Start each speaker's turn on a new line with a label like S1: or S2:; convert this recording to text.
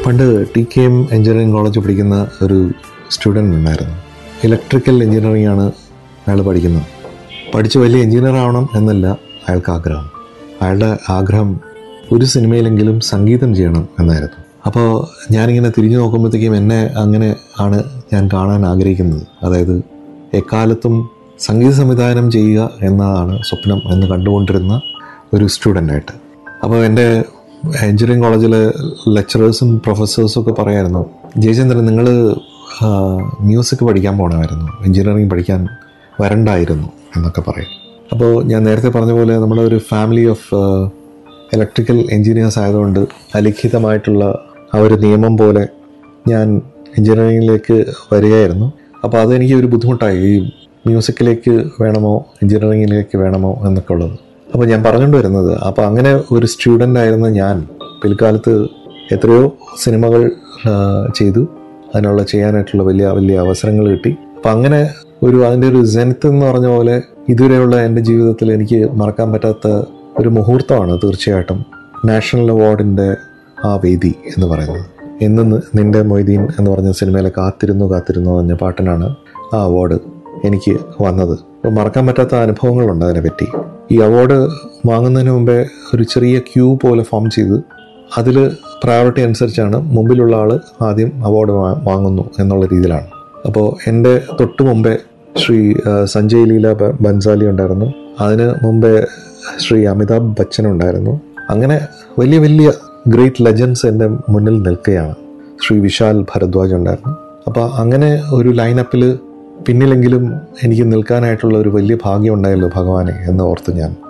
S1: പണ്ട് T K M engineering കോളേജിൽ പഠിക്കുന്ന ഒരു സ്റ്റുഡൻ്റ് ഉണ്ടായിരുന്നു ഇലക്ട്രിക്കൽ എഞ്ചിനീയറിംഗ് ആണ് അയാൾ പഠിക്കുന്നത് പഠിച്ച് വലിയ എഞ്ചിനീയർ ആവണം എന്നല്ല അയാൾക്ക് ആഗ്രഹം അയാളുടെ ആഗ്രഹം ഒരു സിനിമയിലെങ്കിലും സംഗീതം ചെയ്യണം എന്നായിരുന്നു അപ്പോൾ ഞാനിങ്ങനെ തിരിഞ്ഞു നോക്കുമ്പോഴത്തേക്കും എന്നെ അങ്ങനെ ആണ് ഞാൻ കാണാൻ ആഗ്രഹിക്കുന്നത് അതായത് എക്കാലത്തും സംഗീത സംവിധാനം ചെയ്യുക എന്നതാണ് സ്വപ്നം എന്ന് കണ്ടുകൊണ്ടിരുന്ന ഒരു സ്റ്റുഡൻ്റായിട്ട് അപ്പോൾ എൻ്റെ എഞ്ചിനീയറിംഗ് കോളേജിലെ ലെക്ചറേഴ്സും പ്രൊഫസേഴ്സും ഒക്കെ പറയായിരുന്നു ജയചന്ദ്രൻ നിങ്ങൾ മ്യൂസിക് പഠിക്കാൻ പോകണമായിരുന്നു എഞ്ചിനീയറിംഗ് പഠിക്കാൻ വരണ്ടായിരുന്നു എന്നൊക്കെ പറയും അപ്പോൾ ഞാൻ നേരത്തെ പറഞ്ഞ പോലെ നമ്മുടെ ഒരു ഫാമിലി ഓഫ് ഇലക്ട്രിക്കൽ എഞ്ചിനീയേഴ്സ് ആയതുകൊണ്ട് അലിഖിതമായിട്ടുള്ള ആ ഒരു നിയമം പോലെ ഞാൻ എഞ്ചിനീയറിംഗിലേക്ക് വരികയായിരുന്നു അപ്പോൾ അതെനിക്ക് ഒരു ബുദ്ധിമുട്ടായി ഈ മ്യൂസിക്കിലേക്ക് വേണമോ എഞ്ചിനീയറിംഗിലേക്ക് വേണമോ എന്നൊക്കെ ഉള്ളത് അപ്പോൾ ഞാൻ പറഞ്ഞുകൊണ്ട് വരുന്നത് അപ്പോൾ അങ്ങനെ ഒരു സ്റ്റുഡൻ്റ് ആയിരുന്ന ഞാൻ പിൽക്കാലത്ത് എത്രയോ സിനിമകൾ ആ, ചെയ്തു അതിനുള്ള ചെയ്യാനായിട്ടുള്ള വലിയ വലിയ അവസരങ്ങൾ കിട്ടി അപ്പം അങ്ങനെ ഒരു അതിൻ്റെ ഒരു ജനത്ത് എന്ന് പറഞ്ഞ പോലെ ഇതുവരെയുള്ള എൻ്റെ ജീവിതത്തിൽ എനിക്ക് മറക്കാൻ പറ്റാത്ത ഒരു മുഹൂർത്തമാണ് തീർച്ചയായിട്ടും നാഷണൽ അവാർഡിൻ്റെ ആ വേദി എന്ന് പറയുന്നത് എന്ന് നി- നിന്റെ മൊയ്തീൻ എന്ന് പറഞ്ഞ സിനിമയിലെ കാത്തിരുന്നു കാത്തിരുന്നു എന്ന് പറഞ്ഞ പാട്ടിനാണ് ആ അവാർഡ് എനിക്ക് വന്നത് അപ്പോൾ മറക്കാൻ പറ്റാത്ത അനുഭവങ്ങളുണ്ട് അതിനെപ്പറ്റി ഈ അവാർഡ് വാങ്ങുന്നതിന് മുമ്പേ ഒരു ചെറിയ ക്യൂ പോലെ ഫോം ചെയ്ത് അതിൽ പ്രയോറിറ്റി അനുസരിച്ചാണ് മുമ്പിലുള്ള ആൾ ആദ്യം അവാർഡ് വാ- വാങ്ങുന്നു എന്നുള്ള രീതിയിലാണ് അപ്പോൾ എൻ്റെ തൊട്ട് മുമ്പേ ശ്രീ ആ, സഞ്ജയ് ലീല ബ- ബൻസാലി ഉണ്ടായിരുന്നു അതിന് മുമ്പേ ശ്രീ അമിതാഭ് ബച്ചൻ ഉണ്ടായിരുന്നു അങ്ങനെ വലിയ വലിയ ഗ്രേറ്റ് ലെജൻസ് എൻ്റെ മുന്നിൽ നിൽക്കുകയാണ് ശ്രീ വിശാൽ ഭരദ്വാജ് ഉണ്ടായിരുന്നു അപ്പോൾ അങ്ങനെ ഒരു ലൈനപ്പിൽ പിന്നിലെങ്കിലും എനിക്ക് നിൽക്കാനായിട്ടുള്ള ഒരു വലിയ ഭാഗ്യം ഉണ്ടായല്ലോ ഭഗവാനെ എന്ന് ഓർത്ത് ഞാൻ